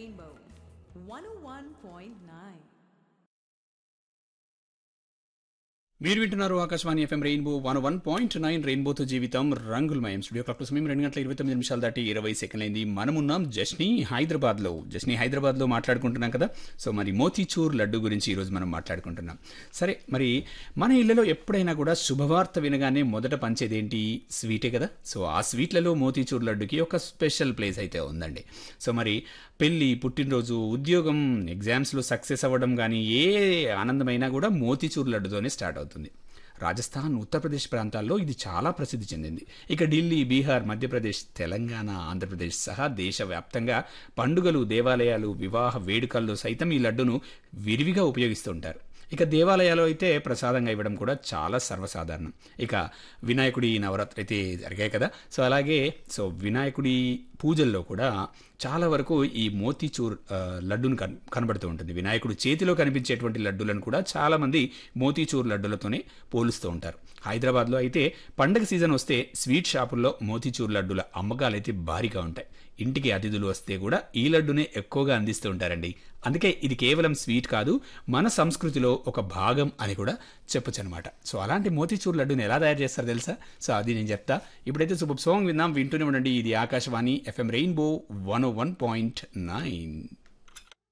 Rainbow 101.9. మీరు వింటున్నారు Akashvani FM Rainbow one one point nine రెయిన్బోతో జీవితం రంగులమయం స్టూడియో క్లాక్ సమయం రెండు గంటల ఇరవై తొమ్మిది నిమిషాలు దాటి ఇరవై సెకండ్ అయింది మనమున్నాం జస్ని హైదరాబాద్లో జస్ని హైదరాబాద్లో మాట్లాడుకుంటున్నాం కదా సో మరి మోతీచూర్ లడ్డు గురించి ఈరోజు మనం మాట్లాడుకుంటున్నాం సరే మరి మన ఇళ్లలో ఎప్పుడైనా కూడా శుభవార్త వినగానే మొదట పంచేది ఏంటి స్వీటే కదా సో ఆ స్వీట్లలో మోతీచూర్ లడ్డుకి ఒక స్పెషల్ ప్లేస్ అయితే ఉందండి సో మరి పెళ్ళి పుట్టినరోజు ఉద్యోగం ఎగ్జామ్స్లో సక్సెస్ అవ్వడం కానీ ఏ ఆనందమైనా కూడా మోతీచూర్ లడ్డుతోనే స్టార్ట్ అవుతుంది రాజస్థాన్ ఉత్తరప్రదేశ్ ప్రాంతాల్లో ఇది చాలా ప్రసిద్ధి చెందింది ఇక ఢిల్లీ బీహార్ మధ్యప్రదేశ్ తెలంగాణ ఆంధ్రప్రదేశ్ సహా దేశవ్యాప్తంగా పండుగలు దేవాలయాలు వివాహ వేడుకల్లో సైతం ఈ లడ్డును విరివిగా ఉపయోగిస్తుంటారు ఇక దేవాలయాలు అయితే ప్రసాదంగా ఇవ్వడం కూడా చాలా సర్వసాధారణం ఇక వినాయకుడి నవరాత్రి అయితే జరిగాయి కదా సో అలాగే సో వినాయకుడి పూజల్లో కూడా చాలా వరకు ఈ మోతీచూర్ ఆ, లడ్డును కన్ కనబడుతూ ఉంటుంది వినాయకుడు చేతిలో కనిపించేటువంటి లడ్డులను కూడా చాలామంది మోతీచూర్ లడ్డులతోనే పోలుస్తూ ఉంటారు హైదరాబాద్లో అయితే పండగ సీజన్ వస్తే స్వీట్ షాపుల్లో మోతీచూర్ లడ్డుల అమ్మకాలు అయితే భారీగా ఉంటాయి ఇంటికి అతిథులు వస్తే కూడా ఈ లడ్డునే ఎక్కువగా అందిస్తూ ఉంటారండి అందుకే ఇది కేవలం స్వీట్ కాదు మన సంస్కృతిలో ఒక భాగం అని కూడా చెప్పొచ్చు అనమాట సో అలాంటి మోతీచూర్ లడ్డుని ఎలా తయారు చేస్తారో తెలుసా సో అది నేను చెప్తా ఇప్పుడైతే సూపర్ సాంగ్ విందాం వింటూనే ఉండండి ఇది Akashvani FM Rainbow one one point nine